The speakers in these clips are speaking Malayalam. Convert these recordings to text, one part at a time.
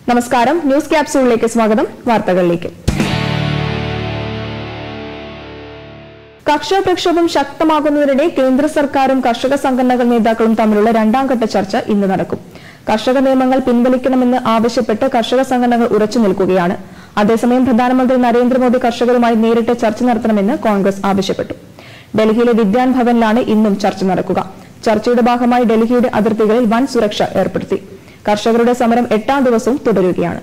നമസ്കാരം ന്യൂസ് ക്യാപ്സൂളിലേക്ക് സ്വാഗതം വാർത്തകളിലേക്ക് കർഷക പ്രക്ഷോഭം ശക്തമാകുന്നതിനിടെ കേന്ദ്ര സർക്കാരും കർഷക സംഘടനകൾ നേതാക്കളും തമ്മിലുള്ള രണ്ടാം ഘട്ട ചർച്ച ഇന്ന് നടക്കും കർഷക നിയമങ്ങൾ പിൻവലിക്കണമെന്ന് ആവശ്യപ്പെട്ട് കർഷക സംഘടനകൾ ഉറച്ചു നിൽക്കുകയാണ് അതേസമയം പ്രധാനമന്ത്രി നരേന്ദ്രമോദി കർഷകരുമായി നേരിട്ട് ചർച്ച നടത്തണമെന്ന് കോൺഗ്രസ് ആവശ്യപ്പെട്ടു ഡൽഹിയിലെ വിദ്യാൻ ഭവനിലാണ് ഇന്നും ചർച്ച നടക്കുക ചർച്ചയുടെ ഭാഗമായി ഡൽഹിയുടെ അതിർത്തികളിൽ വൻ സുരക്ഷ ഏർപ്പെടുത്തി കർഷകരുടെ സമരം എട്ടാം ദിവസവും തുടരുകയാണ്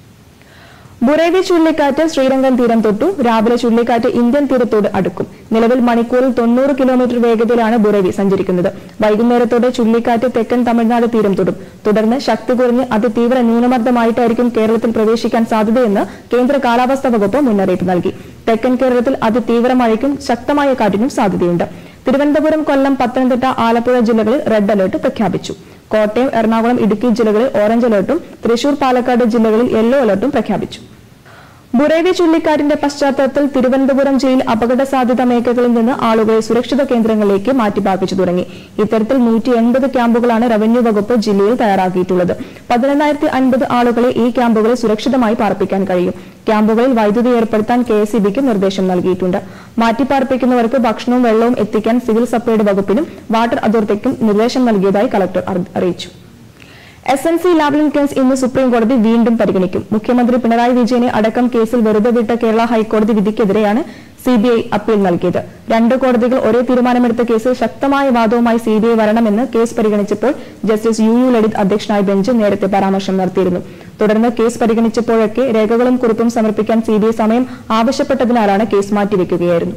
ബുറേവി ചുഴലിക്കാറ്റ് ശ്രീരംഗം തീരം തൊട്ടു രാവിലെ ചുഴലിക്കാറ്റ് ഇന്ത്യൻ തീരത്തോട് അടുക്കും നിലവിൽ മണിക്കൂറിൽ തൊണ്ണൂറ് കിലോമീറ്റർ വേഗതയിലാണ് ബുറേവി സഞ്ചരിക്കുന്നത് വൈകുന്നേരത്തോടെ ചുഴലിക്കാറ്റ് തെക്കൻ തമിഴ്നാട് തീരം തൊടും തുടർന്ന് ശക്തി കുറഞ്ഞ് അതിതീവ്ര ന്യൂനമർദ്ദമായിട്ടായിരിക്കും കേരളത്തിൽ പ്രവേശിക്കാൻ സാധ്യതയെന്ന് കേന്ദ്ര കാലാവസ്ഥാ വകുപ്പ് മുന്നറിയിപ്പ് നൽകി തെക്കൻ കേരളത്തിൽ അതിതീവ്ര മഴയ്ക്കും ശക്തമായ കാറ്റിനും സാധ്യതയുണ്ട് തിരുവനന്തപുരം കൊല്ലം പത്തനംതിട്ട ആലപ്പുഴ ജില്ലകളിൽ റെഡ് അലർട്ട് പ്രഖ്യാപിച്ചു കോട്ടയം എറണാകുളം ഇടുക്കി ജില്ലകളിൽ ഓറഞ്ച് അലർട്ടും തൃശൂർ പാലക്കാട് ജില്ലകളിൽ യെല്ലോ അലർട്ടും പ്രഖ്യാപിച്ചു ബുറേവി ചുഴലിക്കാറ്റിന്റെ പശ്ചാത്തലത്തിൽ തിരുവനന്തപുരം ജില്ലയിൽ അപകട സാധ്യത മേഖലകളിൽ നിന്ന് ആളുകളെ സുരക്ഷിത കേന്ദ്രങ്ങളിലേക്ക് മാറ്റിപ്പാർപ്പിച്ചു തുടങ്ങി ഇത്തരത്തിൽ നൂറ്റി എൺപത് ക്യാമ്പുകളാണ് റവന്യൂ വകുപ്പ് ജില്ലയിൽ തയ്യാറാക്കിയിട്ടുള്ളത് പതിനെണ്ണായിരത്തി അൻപത് ആളുകളെ ഈ ക്യാമ്പുകളിൽ സുരക്ഷിതമായി പാർപ്പിക്കാൻ കഴിയും ക്യാമ്പുകളിൽ വൈദ്യുതി ഏർപ്പെടുത്താൻ കെ എസ് നിർദ്ദേശം നൽകിയിട്ടുണ്ട് മാറ്റിപ്പാർപ്പിക്കുന്നവർക്ക് ഭക്ഷണവും വെള്ളവും എത്തിക്കാൻ സിവിൽ സപ്ലൈയുടെ വകുപ്പിനും വാട്ടർ അതോറിറ്റിക്കും നിർദ്ദേശം നൽകിയതായി കളക്ടർ അറി- അറിയിച്ചു S N C Lavalin case ഇന്ന് സുപ്രീം കോടതി വീണ്ടും പരിഗണിക്കും മുഖ്യമന്ത്രി പിണറായി വിജയനെ അടക്കം കേസിൽ വെറുതെ വിട്ട കേരള ഹൈക്കോടതി വിധിക്കെതിരെയാണ് സിബിഐ അപ്പീൽ നൽകിയത് രണ്ട് കോടതികൾ ഒരേ തീരുമാനമെടുത്ത കേസിൽ ശക്തമായ വാദവുമായി സിബിഐ വരണമെന്ന് കേസ് പരിഗണിച്ചപ്പോൾ ജസ്റ്റിസ് യു യു ലളിത് അധ്യക്ഷനായ ബെഞ്ച് നേരത്തെ പരാമർശം നടത്തിയിരുന്നു തുടർന്ന് കേസ് പരിഗണിച്ചപ്പോഴൊക്കെ രേഖകളും കുറിപ്പും സമർപ്പിക്കാൻ സിബിഐ സമയം ആവശ്യപ്പെട്ടതിനാലാണ് കേസ് മാറ്റിവെക്കുകയായിരുന്നു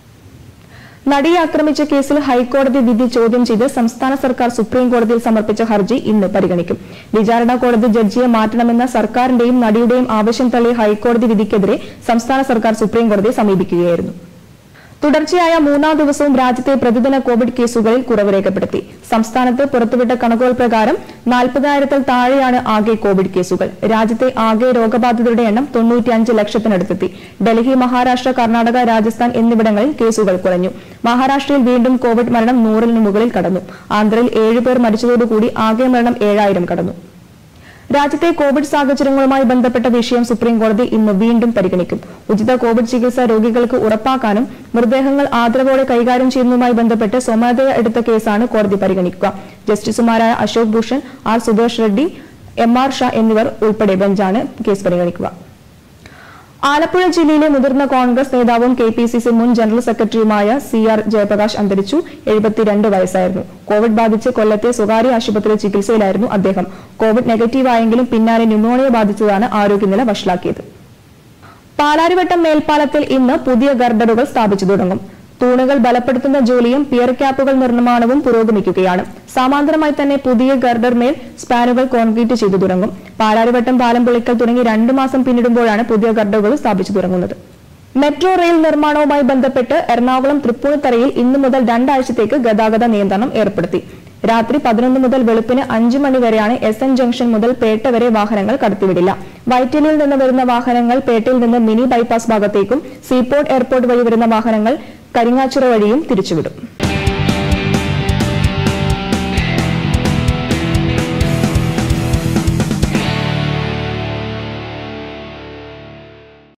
നടിയെ ആക്രമിച്ച കേസിൽ ഹൈക്കോടതി വിധി ചോദ്യം ചെയ്ത് സംസ്ഥാന സർക്കാർ സുപ്രീം കോടതിയിൽ സമർപ്പിച്ച ഹർജി ഇന്ന് പരിഗണിക്കും വിചാരണ കോടതി ജഡ്ജിയെ മാറ്റണമെന്ന സർക്കാരിന്റെയും നടിയുടെയും ആവശ്യം തള്ളിയ ഹൈക്കോടതി വിധിക്കെതിരെ സംസ്ഥാന സർക്കാർ സുപ്രീം കോടതിയെ സമീപിക്കുകയായിരുന്നു തുടർച്ചയായ മൂന്നാം ദിവസവും രാജ്യത്തെ പ്രതിദിന കോവിഡ് കേസുകളിൽ കുറവ് രേഖപ്പെടുത്തി സംസ്ഥാനത്ത് പുറത്തുവിട്ട കണക്കുകൾ പ്രകാരം നാൽപ്പതിനായിരത്തിൽ താഴെയാണ് ആകെ കോവിഡ് കേസുകൾ രാജ്യത്തെ ആകെ രോഗബാധിതരുടെ എണ്ണം തൊണ്ണൂറ്റിയഞ്ച് ലക്ഷത്തിനടുത്തെത്തി ഡൽഹി മഹാരാഷ്ട്ര കർണാടക രാജസ്ഥാൻ എന്നിവിടങ്ങളിൽ കേസുകൾ കുറഞ്ഞു മഹാരാഷ്ട്രയിൽ വീണ്ടും കോവിഡ് മരണം നൂറിന് മുകളിൽ കടന്നു ആന്ധ്രയിൽ ഏഴുപേർ മരിച്ചതോടുകൂടി ആകെ മരണം ഏഴായിരം കടന്നു രാജ്യത്തെ കോവിഡ് സാഹചര്യങ്ങളുമായി ബന്ധപ്പെട്ട വിഷയം സുപ്രീം കോടതി ഇന്ന് വീണ്ടും പരിഗണിക്കും ഉചിത കോവിഡ് ചികിത്സ രോഗികൾക്ക് ഉറപ്പാക്കാനും മൃതദേഹങ്ങൾ ആദരവോടെ കൈകാര്യം ചെയ്യുന്നതുമായി ബന്ധപ്പെട്ട് സ്വമേധയ എടുത്ത കേസാണ് കോടതി പരിഗണിക്കുക ജസ്റ്റിസുമാരായ Ashok Bhushan R Sudhesh Reddy M R Shah എന്നിവർ ഉൾപ്പെടെ ബെഞ്ചാണ് കേസ് പരിഗണിക്കുക ആലപ്പുഴ ജില്ലയിലെ മുതിർന്ന കോൺഗ്രസ് നേതാവും കെ പി സി സി മുൻ ജനറൽ സെക്രട്ടറിയുമായ സി ആർ ജയപ്രകാശ് അന്തരിച്ചു എഴുപത്തിരണ്ട് വയസ്സായിരുന്നു കോവിഡ് ബാധിച്ച് കൊല്ലത്തെ സ്വകാര്യ ആശുപത്രിയിൽ ചികിത്സയിലായിരുന്നു അദ്ദേഹം കോവിഡ് നെഗറ്റീവ് ആയെങ്കിലും പിന്നാലെ ന്യൂമോണിയ ബാധിച്ചതാണ് ആരോഗ്യനില വഷളാക്കിയത് പാലാരിവട്ടം മേൽപ്പാലത്തിൽ ഇന്ന് പുതിയ ഗർഡറുകൾ സ്ഥാപിച്ചു തുടങ്ങും തൂണുകൾ ബലപ്പെടുത്തുന്ന ജോലിയും പിയർ ക്യാപ്പുകൾ നിർമ്മാണവും പുരോഗമിക്കുകയാണ് സമാന്തരമായി തന്നെ പുതിയ ഗർഡർ മേൽ സ്പാനുകൾ കോൺക്രീറ്റ് ചെയ്തു തുടങ്ങും പാലാരിവട്ടം പാലം പൊളിക്കൽ തുടങ്ങി രണ്ടു മാസം പിന്നിടുമ്പോഴാണ് പുതിയ ഗർഡറുകൾ സ്ഥാപിച്ചു തുടങ്ങുന്നത് മെട്രോ റെയിൽ നിർമ്മാണവുമായി ബന്ധപ്പെട്ട് എറണാകുളം തൃപ്പൂണിത്തറയിൽ ഇന്നു മുതൽ രണ്ടാഴ്ചത്തേക്ക് ഗതാഗത നിയന്ത്രണം ഏർപ്പെടുത്തി രാത്രി പതിനൊന്ന് മുതൽ വെളുപ്പിന് അഞ്ചു മണി വരെയാണ് എസ് എൻ ജംഗ്ഷൻ മുതൽ പേട്ട വരെ വാഹനങ്ങൾ കടത്തിവിടില്ല വൈറ്റിലിൽ നിന്ന് വരുന്ന വാഹനങ്ങൾ പേട്ടയിൽ നിന്ന് മിനി ബൈപ്പാസ് ഭാഗത്തേക്കും സീപോർട്ട് എയർപോർട്ട് വഴി വരുന്ന വാഹനങ്ങൾ കരിങ്ങാച്ചിറ വഴിയും തിരിച്ചുവിടും